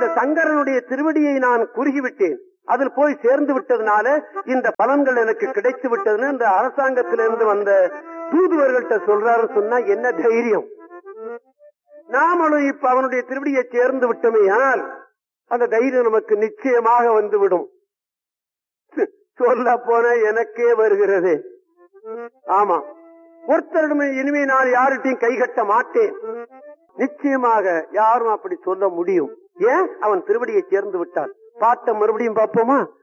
சங்கரனுடைய திருவடியை நான் குறுகிவிட்டேன் அதில் போய் சேர்ந்து விட்டதுனால இந்த பலன்கள் எனக்கு கிடைத்து விட்டதுன்னு இந்த அரசாங்கத்திலிருந்து வந்த தூதுவர்கள்ட்ட சொல்றாருன்னு சொன்னா என்ன தைரியம் நாமளும் இப்ப அவனுடைய திருவடியை சேர்ந்து விட்டோமே ஆனால் அந்த தைரியம் நமக்கு நிச்சயமாக வந்துவிடும் சொல்ல போன எனக்கே வருகிறது ஆமா ஒருத்தரிடமே இனிமே நான் யார்கிட்டையும் கை கட்ட மாட்டேன் நிச்சயமாக யாரும் அப்படி சொல்ல முடியும் ஏன் அவன் திருவடியை சேர்ந்து விட்டான் பாட்டை மறுபடியும் பார்ப்போமா